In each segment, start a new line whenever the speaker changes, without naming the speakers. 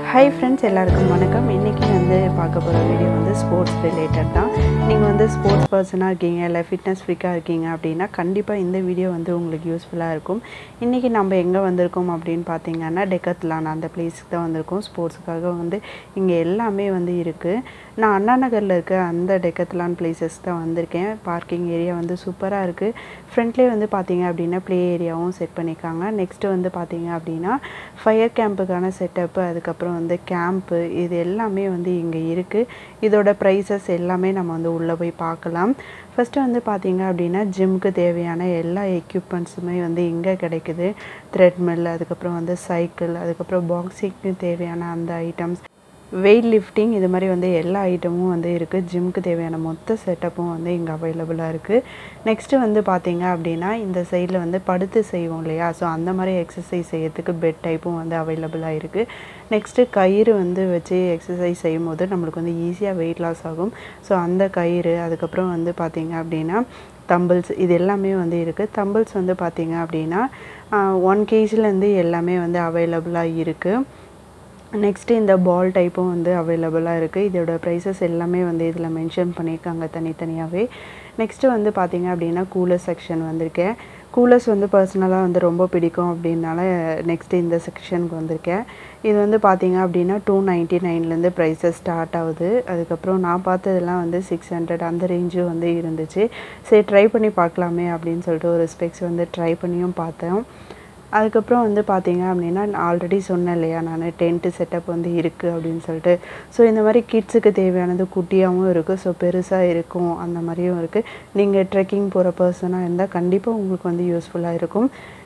hi friends எல்லாருக்கும் வணக்கம் இன்றைக்கி வந்து பார்க்க போகிற வீடியோ வந்து ஸ்போர்ட்ஸ் ரிலேட்டட் தான் நீங்கள் வந்து ஸ்போர்ட்ஸ் பர்சனாக இருக்கீங்க இல்லை ஃபிட்னஸ் ஃப்ரீக்காக இருக்கீங்க அப்படின்னா கண்டிப்பாக இந்த வீடியோ வந்து உங்களுக்கு யூஸ்ஃபுல்லாக இருக்கும் இன்றைக்கி நம்ம எங்கே வந்திருக்கோம் அப்படின்னு பார்த்தீங்கன்னா டெக்கத்லான் அந்த பிளேஸுக்கு தான் வந்திருக்கோம் ஸ்போர்ட்ஸுக்காக வந்து இங்கே எல்லாமே வந்து இருக்குது நான் அண்ணா நகரில் இருக்க அந்த டெக்கத்லான் பிளேசஸ் தான் வந்திருக்கேன் பார்க்கிங் ஏரியா வந்து சூப்பராக இருக்குது ஃப்ரண்ட்லேயே வந்து பார்த்தீங்க அப்படின்னா ப்ளே ஏரியாவும் செட் பண்ணியிருக்காங்க நெக்ஸ்ட்டு வந்து பார்த்தீங்க அப்படின்னா ஃபயர் கேம்புக்கான செட்டப்பு அதுக்கப்புறம் வந்து கேம்ப்பு இது எல்லாமே வந்து இங்கே இருக்குது இதோட ப்ரைஸஸ் எல்லாமே நம்ம வந்து உள்ளே போய் பார்க்கலாம் ஃபஸ்ட்டு வந்து பார்த்தீங்க அப்படின்னா ஜிம்முக்கு தேவையான எல்லா எக்யூப்மெண்ட்ஸுமே வந்து இங்கே கிடைக்குது த்ரெட்மில் அதுக்கப்புறம் வந்து சைக்கிள் அதுக்கப்புறம் பாக்ஸிங்க்கு தேவையான அந்த ஐட்டம்ஸ் வெயிட் லிஃப்டிங் இது மாதிரி வந்து எல்லா ஐட்டமும் வந்து இருக்குது ஜிம்க்கு தேவையான மொத்த செட்டப்பும் வந்து இங்கே அவைலபிளாக இருக்குது நெக்ஸ்ட்டு வந்து பார்த்தீங்க அப்படின்னா இந்த சைடில் வந்து படுத்து செய்வோம் இல்லையா ஸோ அந்த மாதிரி எக்ஸசைஸ் செய்யறதுக்கு பெட் டைப்பும் வந்து அவைலபிளாக இருக்குது நெக்ஸ்ட்டு கயிறு வந்து வச்சு எக்ஸசைஸ் செய்யும் போது நம்மளுக்கு வந்து ஈஸியாக வெயிட் லாஸ் ஆகும் ஸோ அந்த கயிறு அதுக்கப்புறம் வந்து பார்த்தீங்க அப்படின்னா தம்பிள்ஸ் இது எல்லாமே வந்து இருக்குது தம்பிள்ஸ் வந்து பார்த்தீங்க அப்படின்னா ஒன் கேஜிலேருந்து எல்லாமே வந்து அவைலபிளாக இருக்குது நெக்ஸ்ட்டு இந்த பால் டைப்பும் வந்து அவைலபிளாக இருக்குது இதோட ப்ரைஸஸ் எல்லாமே வந்து இதில் மென்ஷன் பண்ணியிருக்காங்க தனித்தனியாகவே நெக்ஸ்ட்டு வந்து பார்த்திங்க அப்படின்னா கூலர் செக்ஷன் வந்திருக்கேன் கூலர்ஸ் வந்து பர்சனலாக வந்து ரொம்ப பிடிக்கும் அப்படின்னால நெக்ஸ்ட்டு இந்த செக்ஷனுக்கு வந்திருக்கேன் இது வந்து பார்த்திங்க அப்படின்னா டூ நைன்ட்டி நைன்லேருந்து ப்ரைஸஸ் ஸ்டார்ட் ஆகுது அதுக்கப்புறம் நான் பார்த்ததெல்லாம் வந்து சிக்ஸ் ஹண்ட்ரட் அந்த ரேஞ்சும் வந்து இருந்துச்சு சரி ட்ரை பண்ணி பார்க்கலாமே அப்படின்னு சொல்லிட்டு ஒரு ஸ்பெக்ஸ் வந்து ட்ரை பண்ணியும் பார்த்தேன் அதுக்கப்புறம் வந்து பார்த்தீங்க அப்படின்னா ஆல்ரெடி சொன்னேன் இல்லையா நான் டென்ட்டு செட்டப் வந்து இருக்குது அப்படின்னு சொல்லிட்டு ஸோ இந்த மாதிரி கிட்ஸுக்கு தேவையானது குட்டியாகவும் இருக்குது ஸோ பெருசாக இருக்கும் அந்த மாதிரியும் இருக்குது நீங்கள் ட்ரெக்கிங் போகிற பர்சனாக இருந்தால் கண்டிப்பாக உங்களுக்கு வந்து யூஸ்ஃபுல்லாக இருக்கும்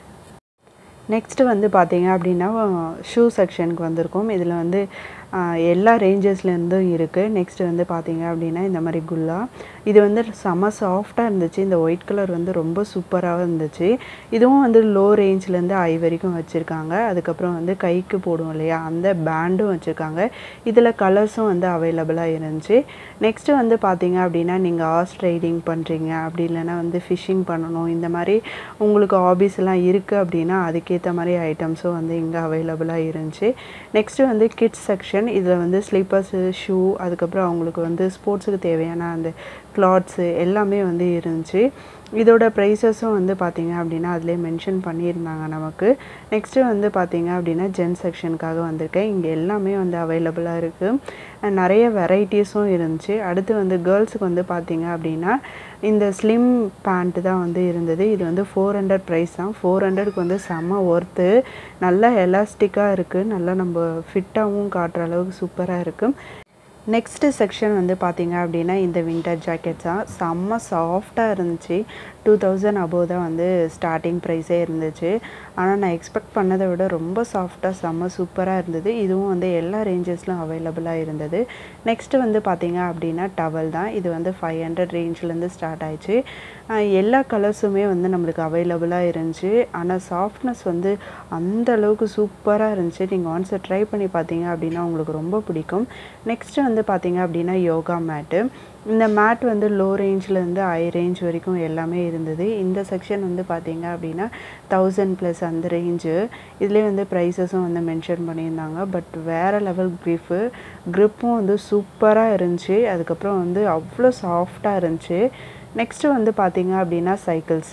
நெக்ஸ்ட்டு வந்து பார்த்தீங்க அப்படின்னா ஷூ செக்ஷனுக்கு வந்திருக்கோம் இதில் வந்து எல்லா ரேஞ்சஸ்லேருந்தும் இருக்குது நெக்ஸ்ட்டு வந்து பார்த்தீங்க அப்படின்னா இந்த மாதிரி குல்லா இது வந்து செம சாஃப்டாக இருந்துச்சு இந்த ஒயிட் கலர் வந்து ரொம்ப சூப்பராக இருந்துச்சு இதுவும் வந்து லோ ரேஞ்ச்லேருந்து ஐ வரைக்கும் வச்சுருக்காங்க அதுக்கப்புறம் வந்து கைக்கு போடுவோம் இல்லையா அந்த பேண்டும் வச்சுருக்காங்க இதில் கலர்ஸும் வந்து அவைலபிளாக இருந்துச்சு நெக்ஸ்ட்டு வந்து பார்த்தீங்க அப்படின்னா நீங்கள் ஹார்ஸ் ரைடிங் பண்ணுறீங்க அப்படி இல்லைன்னா வந்து ஃபிஷ்ஷிங் பண்ணணும் இந்த மாதிரி உங்களுக்கு ஹாபிஸ் எல்லாம் இருக்குது அப்படின்னா அதுக்கேற்ற மாதிரி ஐட்டம்ஸும் வந்து இங்கே அவைலபிளாக இருந்துச்சு நெக்ஸ்ட்டு வந்து கிட்ஸ் செக்ஷன் இதில் வந்து ஸ்லீப்பர்ஸு ஷூ அதுக்கப்புறம் அவங்களுக்கு வந்து ஸ்போர்ட்ஸுக்கு தேவையான அந்த கிளாத்ஸு எல்லாமே வந்து இருந்துச்சு இதோட ப்ரைஸஸும் வந்து பார்த்திங்க அப்படின்னா அதிலே மென்ஷன் பண்ணியிருந்தாங்க நமக்கு நெக்ஸ்ட்டு வந்து பார்த்திங்க அப்படின்னா ஜென் செக்ஷனுக்காக வந்திருக்கேன் இங்கே எல்லாமே வந்து அவைலபிளாக இருக்குது நிறைய வெரைட்டிஸும் இருந்துச்சு அடுத்து வந்து கேர்ள்ஸுக்கு வந்து பார்த்திங்க அப்படின்னா இந்த ஸ்லிம் பேண்ட்டு தான் வந்து இருந்தது இது வந்து ஃபோர் ஹண்ட்ரட் ப்ரைஸ் தான் ஃபோர் ஹண்ட்ரட்க்கு வந்து செம்ம ஒர்த்து நல்லா எலாஸ்டிக்காக இருக்குது நல்லா நம்ம ஃபிட்டாகவும் காட்டுற அளவுக்கு சூப்பராக இருக்குது நெக்ஸ்ட்டு செக்ஷன் வந்து பார்த்திங்க அப்படின்னா இந்த வின்டர் ஜாக்கெட்ஸ் தான் செம்ம சாஃப்டாக இருந்துச்சு டூ தௌசண்ட் அபோவ் தான் வந்து ஸ்டார்டிங் ப்ரைஸே இருந்துச்சு ஆனால் நான் எக்ஸ்பெக்ட் பண்ணதை விட ரொம்ப சாஃப்டாக செம்ம சூப்பராக இருந்தது இதுவும் வந்து எல்லா ரேஞ்சஸ்லும் அவைலபிளாக இருந்தது நெக்ஸ்ட்டு வந்து பார்த்திங்க அப்படின்னா டவல் தான் இது வந்து ஃபைவ் ஹண்ட்ரட் ரேஞ்சிலேருந்து ஸ்டார்ட் ஆயிடுச்சு எல்லா கலர்ஸுமே வந்து நம்மளுக்கு அவைலபிளாக இருந்துச்சு ஆனால் சாஃப்ட்னஸ் வந்து அந்த அளவுக்கு சூப்பராக இருந்துச்சு நீங்கள் ஒன்ஸ் ட்ரை பண்ணி பார்த்தீங்க அப்படின்னா உங்களுக்கு ரொம்ப பிடிக்கும் நெக்ஸ்ட்டு வந்து பார்த்தீங்க அப்படின்னா யோகா மேட்டு இந்த மேட் வந்து லோ ரேஞ்சிலேருந்து ஹை ரேஞ்ச் வரைக்கும் எல்லாமே இருந்தது இந்த செக்ஷன் வந்து பார்த்தீங்க அப்படின்னா தௌசண்ட் ப்ளஸ் அந்த ரேஞ்சு இதுலேயே வந்து ப்ரைஸஸும் வந்து மென்ஷன் பண்ணியிருந்தாங்க பட் வேறு லெவல் க்ரிப்பு க்ரிப்பும் வந்து சூப்பராக இருந்துச்சு அதுக்கப்புறம் வந்து அவ்வளோ சாஃப்டாக இருந்துச்சு நெக்ஸ்ட்டு வந்து பார்த்தீங்க அப்படின்னா சைக்கிள்ஸ்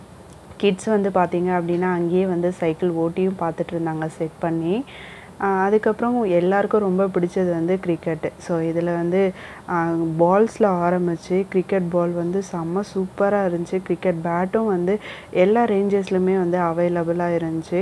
கிட்ஸ் வந்து பார்த்தீங்க அப்படின்னா அங்கேயே வந்து சைக்கிள் ஓட்டியும் பார்த்துட்டு இருந்தாங்க செட் பண்ணி அதுக்கப்புறம் எல்லாருக்கும் ரொம்ப பிடிச்சது வந்து கிரிக்கெட்டு ஸோ இதில் வந்து பால்ஸில் ஆரம்பித்து கிரிக்கெட் பால் வந்து செம்ம சூப்பராக இருந்துச்சு கிரிக்கெட் பேட்டும் வந்து எல்லா ரேஞ்சஸ்லையுமே வந்து அவைலபிளாக இருந்துச்சு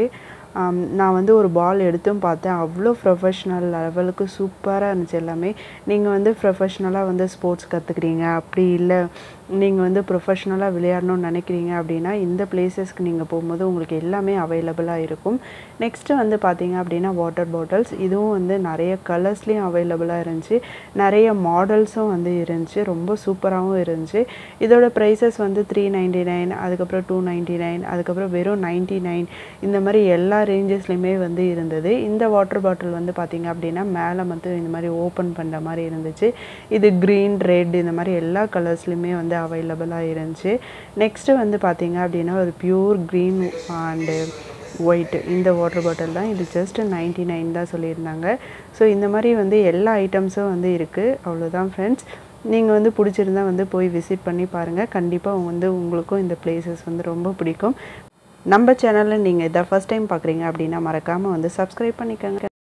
நான் வந்து ஒரு பால் எடுத்தும் பார்த்தேன் அவ்வளோ ப்ரொஃபஷ்னல் லெவலுக்கு சூப்பராக இருந்துச்சு எல்லாமே நீங்கள் வந்து ப்ரொஃபஷ்னலாக வந்து ஸ்போர்ட்ஸ் கற்றுக்குறீங்க அப்படி இல்லை நீங்கள் வந்து ப்ரொஃபஷ்னலாக விளையாடணும்னு நினைக்கிறீங்க அப்படின்னா இந்த பிளேசஸ்க்கு நீங்கள் போகும்போது உங்களுக்கு எல்லாமே அவைலபிளாக இருக்கும் நெக்ஸ்ட்டு வந்து பார்த்தீங்க அப்படின்னா வாட்டர் பாட்டில்ஸ் இதுவும் வந்து நிறைய கலர்ஸ்லேயும் அவைலபிளாக இருந்துச்சு நிறைய மாடல்ஸும் வந்து இருந்துச்சு ரொம்ப சூப்பராகவும் இருந்துச்சு இதோட ப்ரைஸஸ் வந்து த்ரீ நைன்டி நைன் அதுக்கப்புறம் டூ நைன்டி நைன் அதுக்கப்புறம் வெறும் நைன்ட்டி நைன் இந்த மாதிரி எல்லா ரேஞ்சஸ்லையுமே வந்து இருந்தது இந்த வாட்டர் பாட்டில் வந்து பார்த்திங்க அப்படின்னா மேலே மட்டும் இந்த மாதிரி ஓப்பன் பண்ணுற மாதிரி இருந்துச்சு இது க்ரீன் ரெட் இந்த மாதிரி எல்லா கலர்ஸ்லையுமே வந்து அவைலபிளாக இருந்துச்சு நெக்ஸ்ட்டு வந்து பார்த்திங்க அப்படின்னா ஒரு பியூர் க்ரீன் அண்டு ஒயிட் இந்த வாட்டர் பாட்டில் தான் இது ஜஸ்ட் நைன்ட்டி நைன் தான் சொல்லியிருந்தாங்க ஸோ இந்த மாதிரி வந்து எல்லா ஐட்டம்ஸும் வந்து இருக்குது அவ்வளோதான் ஃப்ரெண்ட்ஸ் நீங்கள் வந்து பிடிச்சிருந்தா வந்து போய் விசிட் பண்ணி பாருங்கள் கண்டிப்பாக வந்து உங்களுக்கும் இந்த பிளேசஸ் வந்து ரொம்ப பிடிக்கும் நம்ம சேனலில் நீங்கள் இதை ஃபஸ்ட் டைம் பார்க்குறீங்க அப்படின்னா மறக்காமல் வந்து சப்ஸ்கிரைப் பண்ணிக்கோங்க